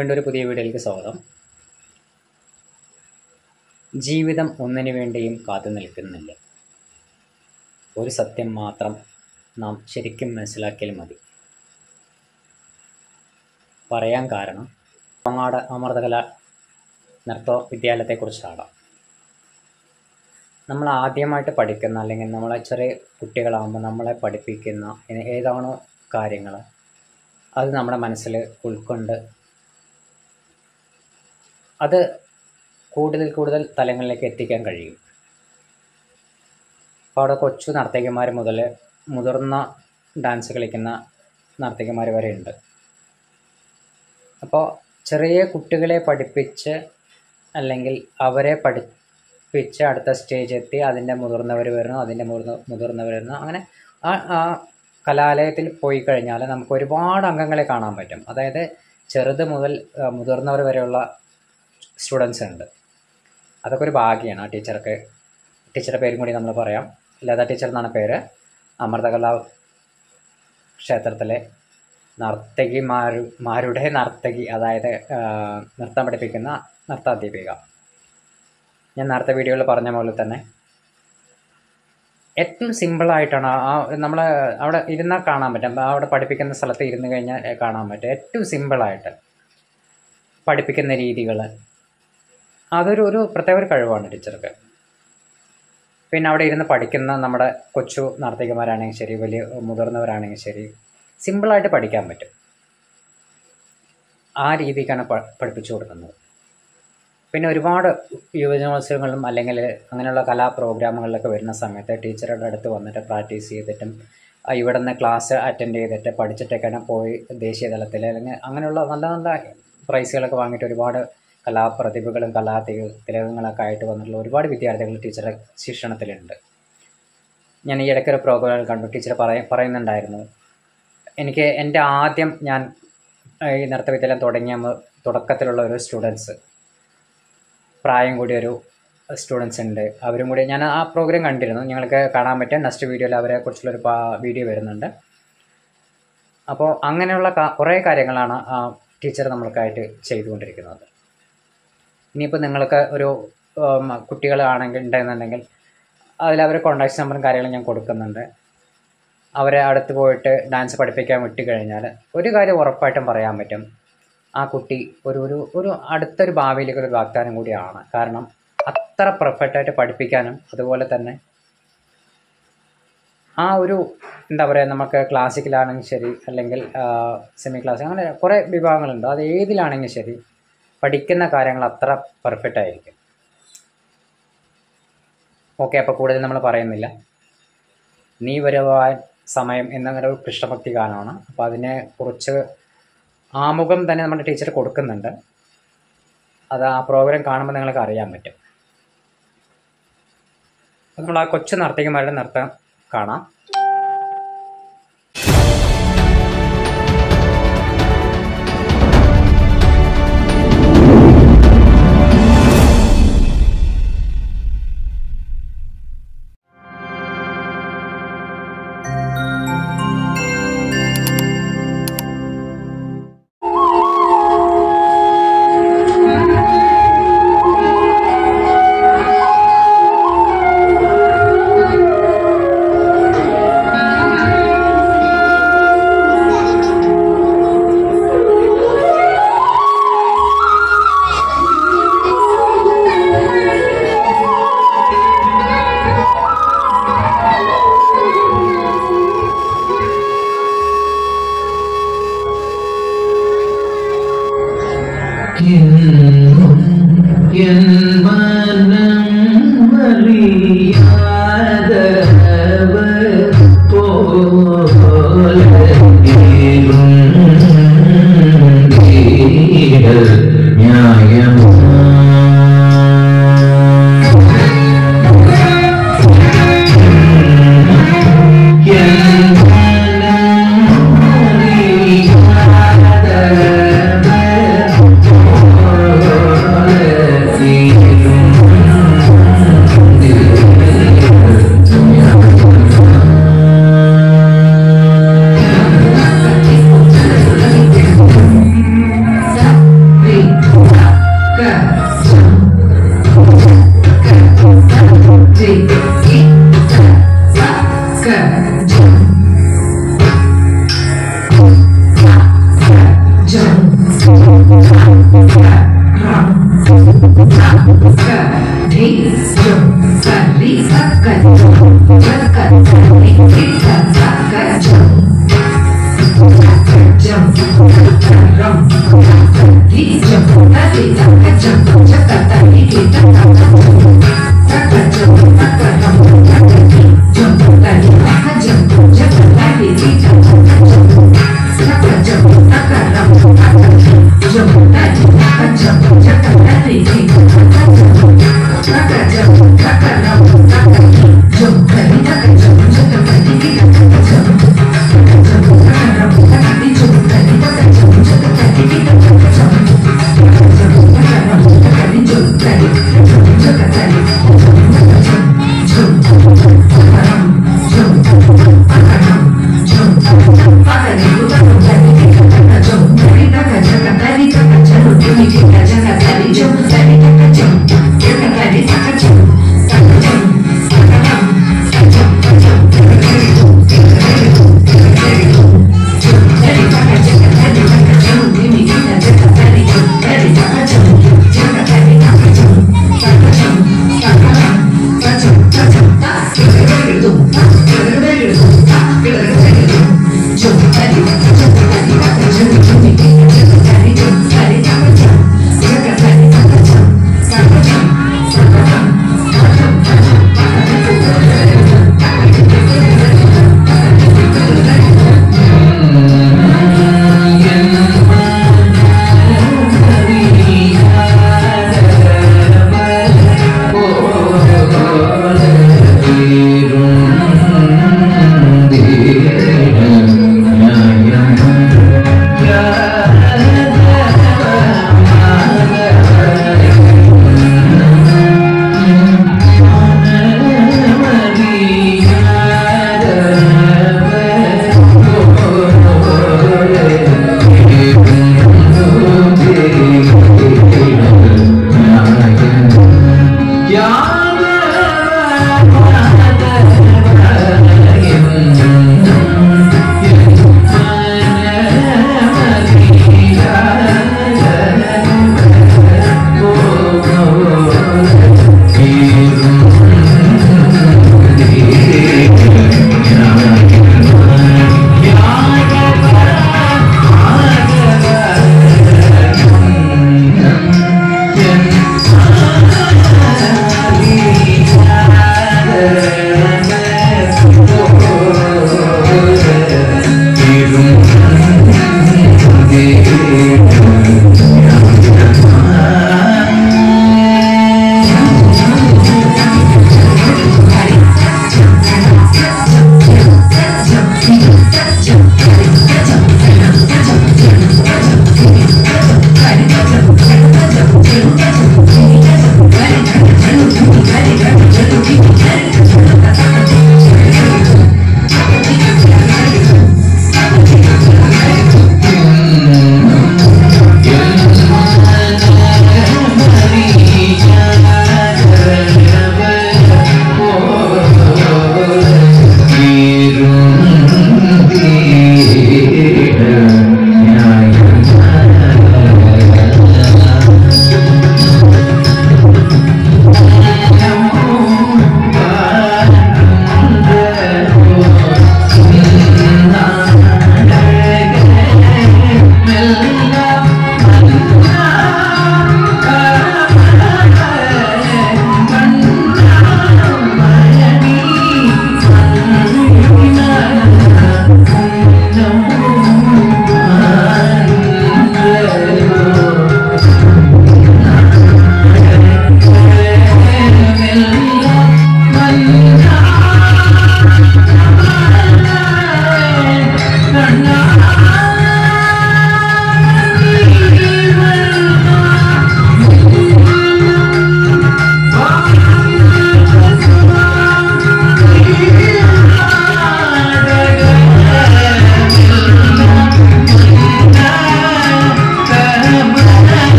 വീണ്ടും ഒരു പുതിയ വീഡിയോയിലേക്ക് സ്വാഗതം ജീവിതം ഒന്നിനു വേണ്ടിയും കാത്തു നിൽക്കുന്നില്ല ഒരു സത്യം മാത്രം നാം ശരിക്കും മനസ്സിലാക്കിയാൽ മതി പറയാൻ കാരണം പങ്ങാട് അമൃതകല നൃത്ത വിദ്യാലയത്തെക്കുറിച്ചാണ് നമ്മൾ ആദ്യമായിട്ട് പഠിക്കുന്ന അല്ലെങ്കിൽ നമ്മളെ ചെറിയ കുട്ടികളാകുമ്പോൾ നമ്മളെ പഠിപ്പിക്കുന്ന ഇനി ഏതാണോ കാര്യങ്ങൾ അത് നമ്മുടെ മനസ്സിൽ ഉൾക്കൊണ്ട് അത് കൂടുതൽ കൂടുതൽ തലങ്ങളിലേക്ക് എത്തിക്കാൻ കഴിയും അപ്പോൾ അവിടെ കൊച്ചു നർത്തകിമാർ മുതൽ മുതിർന്ന ഡാൻസ് കളിക്കുന്ന നർത്തകിമാർ വരെ ഉണ്ട് അപ്പോൾ ചെറിയ കുട്ടികളെ പഠിപ്പിച്ച് അല്ലെങ്കിൽ അവരെ പഠിപ്പിച്ച് അടുത്ത സ്റ്റേജ് എത്തി അതിൻ്റെ മുതിർന്നവർ വരുന്നു അതിൻ്റെ മുതിർന്ന മുതിർന്നവർ വരുന്നു അങ്ങനെ ആ ആ കലാലയത്തിൽ പോയി കഴിഞ്ഞാൽ നമുക്ക് ഒരുപാട് അംഗങ്ങളെ കാണാൻ പറ്റും അതായത് ചെറുത് മുതൽ ആ, മുതിർന്നവർ വരെയുള്ള സ്റ്റുഡൻസ് ഉണ്ട് അതൊക്കെ ഒരു ഭാഗ്യമാണ് ആ ടീച്ചർക്ക് ടീച്ചറുടെ പേരും കൂടി നമ്മൾ പറയാം ലത ടീച്ചർ എന്നാണ് പേര് അമൃതകല ക്ഷേത്രത്തിലെ നർത്തകിമാരു മാരുടെ നർത്തകി അതായത് ആ, നൃത്തം പഠിപ്പിക്കുന്ന നൃത്താധ്യാപിക ഞാൻ നേരത്തെ വീഡിയോയിൽ പറഞ്ഞ പോലെ തന്നെ ഏറ്റവും സിമ്പിളായിട്ടാണ് ആ നമ്മൾ അവിടെ ഇരുന്നാൽ കാണാൻ പറ്റും അവിടെ പഠിപ്പിക്കുന്ന സ്ഥലത്ത് ഇരുന്ന് കഴിഞ്ഞാൽ കാണാൻ പറ്റും ഏറ്റവും സിമ്പിളായിട്ട് പഠിപ്പിക്കുന്ന രീതികൾ അതൊരു ഒരു പ്രത്യേക ഒരു കഴിവാണ് ടീച്ചർക്ക് പിന്നെ അവിടെ ഇരുന്ന് പഠിക്കുന്ന നമ്മുടെ കൊച്ചു നർത്തകിമാരാണെങ്കിൽ ശരി വലിയ മുതിർന്നവരാണെങ്കിൽ ശരി സിമ്പിളായിട്ട് പഠിക്കാൻ പറ്റും ആ രീതിക്കാണ് പ- പഠിപ്പിച്ചു കൊടുക്കുന്നത് പിന്നെ ഒരുപാട് യുവജനോത്സവങ്ങളിലും അല്ലെങ്കിൽ അങ്ങനെയുള്ള കലാ പ്രോഗ്രാമുകളിലൊക്കെ വരുന്ന സമയത്ത് ടീച്ചറുടെ അടുത്ത് വന്നിട്ട് പ്രാക്ടീസ് ചെയ്തിട്ടും ആ, ഇവിടെ നിന്ന് ക്ലാസ് അറ്റൻഡ് ചെയ്തിട്ട് പഠിച്ചിട്ടൊക്കെയാണ് പോയി ദേശീയ തലത്തിൽ അല്ലെങ്കിൽ അങ്ങനെയുള്ള നല്ല നല്ല പ്രൈസുകളൊക്കെ വാങ്ങിയിട്ട് ഒരുപാട് കലാപ്രതിഭകളും കലാ തിക- തിലകങ്ങളൊക്കെ ആയിട്ട് വന്നിട്ടുള്ള ഒരുപാട് വിദ്യാർത്ഥികൾ ടീച്ചറുടെ ശിക്ഷണത്തിലുണ്ട് ഞാൻ ഈ ഇടയ്ക്കൊരു പ്രോഗ്രാം കണ്ടു ടീച്ചർ പറയ പറയുന്നുണ്ടായിരുന്നു എനിക്ക് എൻ്റെ ആദ്യം ഞാൻ ആ, ഈ നൃത്തവിദ്യാലയം തുടങ്ങിയ മു- തുടക്കത്തിലുള്ള ഒരു സ്റ്റുഡൻസ് പ്രായം കൂടിയ ഒരു സ്റ്റുഡൻസ് ഉണ്ട് അവരും കൂടി ഞാൻ ആ പ്രോഗ്രാം കണ്ടിരുന്നു നിങ്ങൾക്ക് കാണാൻ പറ്റും നെക്സ്റ്റ് വീഡിയോയിൽ അവരെ കുറിച്ചുള്ളൊരു പാ- വീഡിയോ വരുന്നുണ്ട് അപ്പോൾ അങ്ങനെയുള്ള കാ- കുറേ കാര്യങ്ങളാണ് ആ ടീച്ചർ നമ്മൾക്കായിട്ട് ചെയ്തുകൊണ്ടിരിക്കുന്നത് ഇനിയിപ്പോൾ നിങ്ങൾക്ക് ഒരു ഉം, കുട്ടികളാണെങ്കിൽ ഉണ്ടെന്നുണ്ടെങ്കിൽ അതിൽ അവരെ കോൺടാക്ട് നമ്പറും കാര്യങ്ങളും ഞാൻ കൊടുക്കുന്നുണ്ട് അവരെ അടുത്ത് പോയിട്ട് ഡാൻസ് പഠിപ്പിക്കാൻ വിട്ട് കഴിഞ്ഞാൽ ഒരു കാര്യം ഉറപ്പായിട്ടും പറയാൻ പറ്റും ആ കുട്ടി ഒരു ഒരു ഒരു അടുത്തൊരു ഭാവിയിലേക്ക് ഒരു വാഗ്ദാനം കൂടിയാണ് കാരണം അത്ര പെർഫെക്റ്റായിട്ട് പഠിപ്പിക്കാനും അതുപോലെ തന്നെ ആ ഒരു എന്താ പറയുക നമുക്ക് ക്ലാസിക്കലാണെങ്കിൽ ശരി അല്ലെങ്കിൽ സെമി ക്ലാസിക് അങ്ങനെ കുറേ വിഭാഗങ്ങളുണ്ട് അത് ഏതിലാണെങ്കിൽ ശരി പഠിക്കുന്ന കാര്യങ്ങൾ അത്ര പെർഫെക്റ്റ് ആയിരിക്കും ഓക്കെ അപ്പോൾ കൂടുതൽ നമ്മൾ പറയുന്നില്ല നീ വരുവാൻ സമയം എന്നങ്ങനെ ഒരു കൃഷ്ണഭക്തി ഗാനമാണ് അപ്പോൾ അതിനെ കുറിച്ച് ആമുഖം തന്നെ നമ്മുടെ ടീച്ചർ കൊടുക്കുന്നുണ്ട് അത് ആ പ്രോഗ്രാം കാണുമ്പോൾ നിങ്ങൾക്ക് അറിയാൻ പറ്റും അപ്പോൾ നമ്മൾ ആ കൊച്ചു നർത്തകിമാരുടെ നൃത്തം കാണാം എന്നും എൻ മനം അറിയാതവർ പോലെ ഇരും വീരൽ ന്യായമാ എൻ മനം അറിയാതവർ പോലെ Thank you.